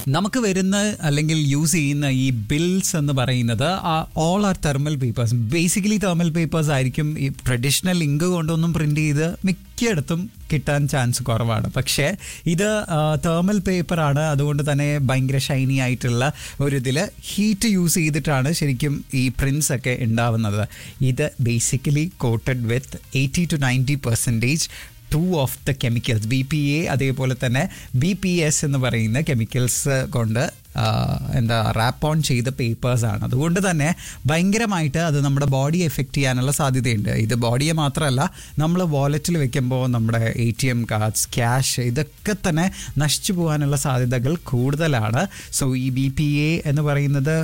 നമുക്ക് വരുന്ന അല്ലെങ്കിൽ യൂസ് ചെയ്യുന്ന ഈ ബിൽസ് എന്ന് പറയുന്നത് all are thermal papers basically thermal papers ആയിരിക്കും ഈ ട്രഡീഷണൽ ഇങ്ക് കൊണ്ടൊന്നും പ്രിന്റ് ചെയ്ത് മിക്കയിടത്തും കിട്ടാൻ ചാൻസ് കുറവാണ് പക്ഷേ ഇത് തേർമൽ പേപ്പറാണ് അതുകൊണ്ട് തന്നെ ഭയങ്കര ഷൈനി ആയിട്ടുള്ള ഒരു ഇതിൽ ഹീറ്റ് യൂസ് ചെയ്തിട്ടാണ് ശരിക്കും ഈ പ്രിൻസ് ഒക്കെ ഉണ്ടാവുന്നത് ഇത് basically coated with eighty to ninety percentage to of the chemicals B P A അതേപോലെ തന്നെ ബി പി എസ് എന്ന് പറയുന്ന കെമിക്കൽസ് കൊണ്ട് ആ, എന്താ റാപ്പ് ഓൺ ചെയ്ത പേപ്പേഴ്സാണ് അതുകൊണ്ട് തന്നെ ഭയങ്കരമായിട്ട് അത് നമ്മുടെ ബോഡി എഫക്റ്റ് ചെയ്യാനുള്ള സാധ്യതയുണ്ട് ഇത് ബോഡിയെ മാത്രമല്ല നമ്മൾ വാലറ്റിൽ വെക്കുമ്പോൾ നമ്മുടെ A T M cards cash ഇതൊക്കെ തന്നെ നശിച്ചു പോകാനുള്ള സാധ്യതകൾ കൂടുതലാണ് സോ ഈ ബി പി എ എന്ന് പറയുന്നത്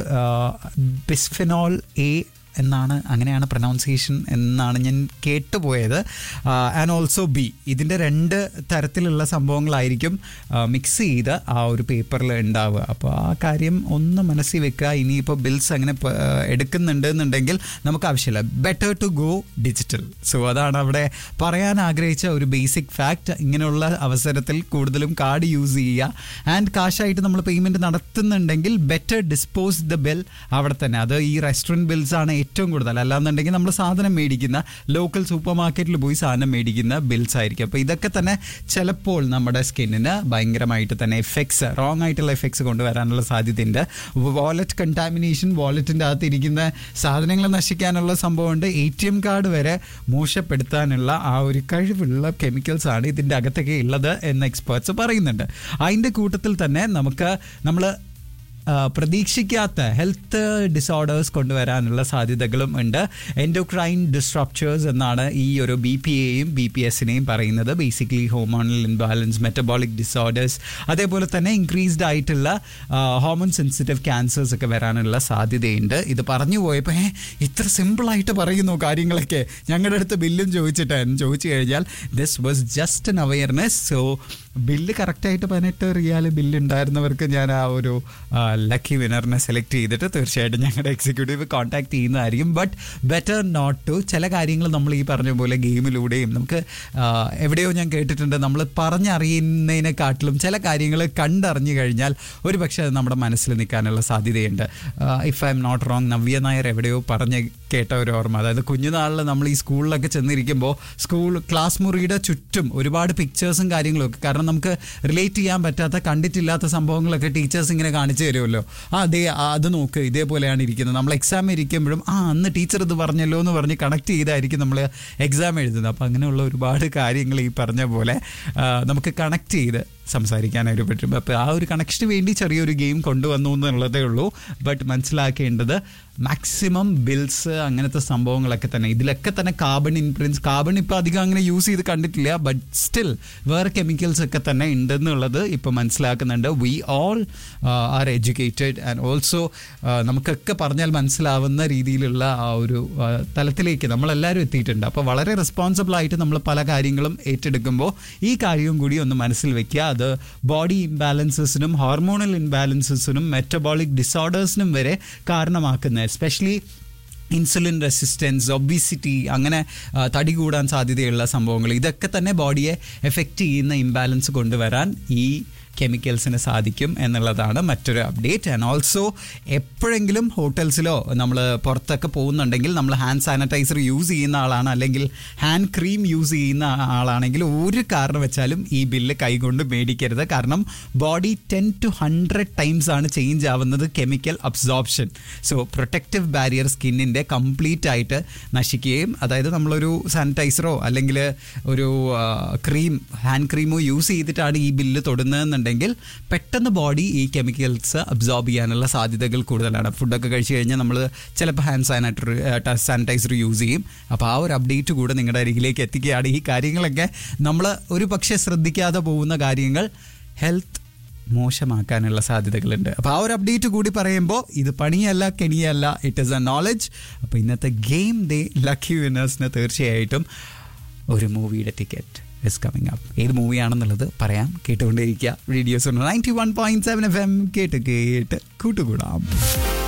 ബിസ്ഫിനോൾ എ എന്നാണ് അങ്ങനെയാണ് പ്രൊനൗൺസിയേഷൻ എന്നാണ് ഞാൻ കേട്ടുപോയത് ആൻഡ് ഓൾസോ ബി ഇതിൻ്റെ രണ്ട് തരത്തിലുള്ള സംഭവങ്ങളായിരിക്കും മിക്സ് ചെയ്ത് ആ ഒരു പേപ്പറിൽ ഉണ്ടാവുക അപ്പോൾ ആ കാര്യം ഒന്ന് മനസ്സിൽ വെക്കുക ഇനിയിപ്പോൾ ബിൽസ് അങ്ങനെ പ- ആ, എടുക്കുന്നുണ്ട് എന്നുണ്ടെങ്കിൽ നമുക്ക് ആവശ്യമില്ല better to go digital so അതാണ് അവിടെ പറയാൻ ആഗ്രഹിച്ച ഒരു ബേസിക് ഫാക്റ്റ് ഇങ്ങനെയുള്ള അവസരത്തിൽ കൂടുതലും കാർഡ് യൂസ് ചെയ്യുക ആൻഡ് കാശായിട്ട് നമ്മൾ പേയ്മെൻറ്റ് നടത്തുന്നുണ്ടെങ്കിൽ ബെറ്റർ ഡിസ്പോസ് ദ ബിൽ അവിടെ തന്നെ അത് ഈ റെസ്റ്റോറൻറ്റ് ബിൽസ് ആണ് ഏറ്റവും കൂടുതൽ അല്ലാന്നുണ്ടെങ്കിൽ നമ്മൾ സാധനം മേടിക്കുന്ന ലോക്കൽ സൂപ്പർ മാർക്കറ്റിൽ പോയി സാധനം മേടിക്കുന്ന ബിൽസ് ആയിരിക്കും അപ്പോൾ ഇതൊക്കെ തന്നെ ചിലപ്പോൾ നമ്മുടെ സ്കിന്നിന് ഭയങ്കരമായിട്ട് തന്നെ എഫക്ട്സ് റോങ് ആയിട്ടുള്ള എഫക്ട്സ് കൊണ്ടുവരാനുള്ള സാധ്യതയുണ്ട് വാലറ്റ് കണ്ടാമിനേഷൻ വാലറ്റിൻ്റെ അകത്ത് ഇരിക്കുന്ന സാധനങ്ങൾ നശിക്കാനുള്ള സംഭവമുണ്ട് എ ടി എം കാർഡ് വരെ മോശപ്പെടുത്താനുള്ള ആ ഒരു കഴിവുള്ള കെമിക്കൽസ് ആണ് ഇതിൻ്റെ അകത്തൊക്കെ ഉള്ളത് എന്ന് എക്സ്പേർട്സ് പറയുന്നുണ്ട് അതിൻ്റെ കൂട്ടത്തിൽ തന്നെ നമുക്ക് നമ്മൾ ആ, പ്രതീക്ഷിക്കാത്ത ഹെൽത്ത് ഡിസോർഡേഴ്സ് കൊണ്ടുവരാനുള്ള സാധ്യതകളും ഉണ്ട് എൻഡോക്രൈൻ ഡിസ്ട്രപ്ചേഴ്സ് എന്നാണ് ഈ ഒരു ബി പി എയും ബി പി എസിനെയും പറയുന്നത് basically hormonal imbalance metabolic disorders അതേപോലെ തന്നെ ഇൻക്രീസ്ഡ് ആയിട്ടുള്ള ഹോമോൺ സെൻസിറ്റീവ് ക്യാൻസേഴ്സ് ഒക്കെ വരാനുള്ള സാധ്യതയുണ്ട് ഇത് പറഞ്ഞു പോയപ്പോൾ "ഏ, ഇത്ര സിമ്പിളായിട്ട് പറയുന്നു കാര്യങ്ങളൊക്കെ ഞങ്ങളുടെ അടുത്ത് ബില്ലും ചോദിച്ചിട്ടായിരുന്നു ചോദിച്ചു കഴിഞ്ഞാൽ this was just an awareness so bill കറക്റ്റായിട്ട് പതിനെട്ട് റിയാൽ ബില്ല് ഉണ്ടായിരുന്നവർക്ക് ഞാൻ ആ ഒരു ലക്കി വിനറിനെ സെലക്ട് ചെയ്തിട്ട് തീർച്ചയായിട്ടും ഞങ്ങളുടെ എക്സിക്യൂട്ടീവ് കോൺടാക്ട് ചെയ്യുന്നതായിരിക്കും ബട്ട് ബെറ്റർ നോട്ട് ടു ചില കാര്യങ്ങൾ നമ്മൾ ഈ പറഞ്ഞ പോലെ ഗെയിമിലൂടെയും നമുക്ക് ആ, എവിടെയോ ഞാൻ കേട്ടിട്ടുണ്ട് നമ്മൾ പറഞ്ഞറിയുന്നതിനെക്കാട്ടിലും ചില കാര്യങ്ങൾ കണ്ടറിഞ്ഞു കഴിഞ്ഞാൽ ഒരു പക്ഷേ അത് നമ്മുടെ മനസ്സിൽ നിൽക്കാനുള്ള സാധ്യതയുണ്ട് if I'm not wrong Navya Nair എവിടെയോ പറഞ്ഞ് കേട്ട ഒരു ഓർമ്മ അതായത് കുഞ്ഞുനാളിൽ നമ്മൾ ഈ സ്കൂളിലൊക്കെ ചെന്നിരിക്കുമ്പോൾ സ്കൂൾ ക്ലാസ് മുറിയുടെ ചുറ്റും ഒരുപാട് പിക്ചേഴ്സും കാര്യങ്ങളും ഒക്കെ കാരണം നമുക്ക് റിലേറ്റ് ചെയ്യാൻ പറ്റാത്ത കണ്ടിട്ടില്ലാത്ത സംഭവങ്ങളൊക്കെ ടീച്ചേഴ്സ് ഇങ്ങനെ കാണിച്ചു തരുമല്ലോ ആ അതെ ആ, അത് നോക്ക് ഇതേപോലെയാണ് ഇരിക്കുന്നത് നമ്മൾ എക്സാം ഇരിക്കുമ്പോഴും ആ അന്ന് ടീച്ചർ ഇത് പറഞ്ഞല്ലോ എന്ന് പറഞ്ഞ് കണക്ട് ചെയ്തായിരിക്കും നമ്മൾ എക്സാം എഴുതുന്നത് അപ്പോൾ അങ്ങനെയുള്ള ഒരുപാട് കാര്യങ്ങൾ ഈ പറഞ്ഞ പോലെ ആ, നമുക്ക് കണക്ട് ചെയ്ത് സംസാരിക്കാനായിട്ട് പറ്റും അപ്പോൾ ആ ഒരു കണക്ഷന് വേണ്ടി ചെറിയൊരു ഗെയിം കൊണ്ടുവന്നു എന്നുള്ളതേ ഉള്ളൂ ബട്ട് മനസ്സിലാക്കേണ്ടത് മാക്സിമം ബിൽസ് അങ്ങനത്തെ സംഭവങ്ങളൊക്കെ തന്നെ ഇതിലൊക്കെ തന്നെ കാർബൺ ഇൻപ്രിൻസ് കാർബൺ ഇപ്പോൾ അധികം അങ്ങനെ യൂസ് ചെയ്ത് കണ്ടിട്ടില്ല ബട്ട് സ്റ്റിൽ വേറെ കെമിക്കൽസ് ഒക്കെ തന്നെ ഉണ്ടെന്നുള്ളത് ഇപ്പോൾ മനസ്സിലാക്കുന്നുണ്ട് we all are educated and also നമുക്കൊക്കെ പറഞ്ഞാൽ മനസ്സിലാവുന്ന രീതിയിലുള്ള ആ ഒരു ആ, തലത്തിലേക്ക് നമ്മളെല്ലാവരും എത്തിയിട്ടുണ്ട് അപ്പോൾ വളരെ റെസ്പോൺസിബിൾ ആയിട്ട് നമ്മൾ പല കാര്യങ്ങളും ഏറ്റെടുക്കുമ്പോൾ ഈ കാര്യവും കൂടി ഒന്ന് മനസ്സിൽ വെക്കുക അത് ബോഡി ഇംബാലൻസസിനും ഹോർമോണൽ ഇംബാലൻസസിനും മെറ്റബോളിക് ഡിസോർഡേഴ്സിനും വരെ കാരണമാക്കുന്നത് എസ്പെഷ്യലി ഇൻസുലിൻ റെസിസ്റ്റൻസ് ഒബിസിറ്റി അങ്ങനെ ആ, തടി കൂടാൻ സാധ്യതയുള്ള സംഭവങ്ങൾ ഇതൊക്കെ തന്നെ ബോഡിയെ എഫക്റ്റ് ചെയ്യുന്ന ഇംബാലൻസ് കൊണ്ടുവരാൻ ഈ കെമിക്കൽസിന് സാധിക്കും എന്നുള്ളതാണ് മറ്റൊരു അപ്ഡേറ്റ് ആൻഡ് ഓൾസോ എപ്പോഴെങ്കിലും ഹോട്ടൽസിലോ നമ്മൾ പുറത്തൊക്കെ പോകുന്നുണ്ടെങ്കിൽ നമ്മൾ ഹാൻഡ് സാനിറ്റൈസർ യൂസ് ചെയ്യുന്ന ആളാണ് അല്ലെങ്കിൽ ഹാൻഡ് ക്രീം യൂസ് ചെയ്യുന്ന ആളാണെങ്കിൽ ഒരു കാരണം വെച്ചാലും ഈ ബില്ല് കൈകൊണ്ട് മേടിക്കരുത് കാരണം body ten to hundred times ആണ് ചേഞ്ച് ആവുന്നത് chemical absorption so protective barrier സ്കിന്നിൻ്റെ കംപ്ലീറ്റ് ആയിട്ട് നശിക്കുകയും അതായത് നമ്മളൊരു സാനിറ്റൈസറോ അല്ലെങ്കിൽ ഒരു ക്രീം ഹാൻഡ് ക്രീമോ യൂസ് ചെയ്തിട്ടാണ് ഈ ബില്ല് തൊടുന്നതെന്നുണ്ടെങ്കിൽ പെട്ടെന്ന് ബോഡി ഈ കെമിക്കൽസ് അബ്സോർബ് ചെയ്യാനുള്ള സാധ്യതകൾ കൂടുതലാണ് ഫുഡൊക്കെ കഴിച്ചു കഴിഞ്ഞാൽ നമ്മൾ ചിലപ്പോൾ ഹാൻഡ് സാനിറ്റർ സാനിറ്റൈസർ യൂസ് ചെയ്യും അപ്പോൾ ആ ഒരു അപ്ഡേറ്റ് കൂടെ നിങ്ങളുടെ അരികിലേക്ക് എത്തിക്കുകയാണ് ഈ കാര്യങ്ങളൊക്കെ നമ്മൾ ഒരു പക്ഷേ ശ്രദ്ധിക്കാതെ പോകുന്ന കാര്യങ്ങൾ ഹെൽത്ത് മോശമാക്കാനുള്ള സാധ്യതകളുണ്ട് അപ്പോൾ ആ ഒരു അപ്ഡേറ്റ് കൂടി പറയുമ്പോൾ ഇത് പണിയല്ല കെണിയല്ല ഇറ്റ് ഈസ് എ നോളജ് അപ്പോൾ ഇന്നത്തെ ഗെയിം ഡേ ലക്കി വിന്നേഴ്സിന് തീർച്ചയായിട്ടും ഒരു മൂവിയുടെ ടിക്കറ്റ് ഇസ് കമ്മിങ് അപ്പ് ഏത് മൂവിയാണെന്നുള്ളത് പറയാം കേട്ടുകൊണ്ടേയിരിക്കുക radios ninety one point seven F M കേട്ട് കേട്ട് കൂട്ടുകൂടാം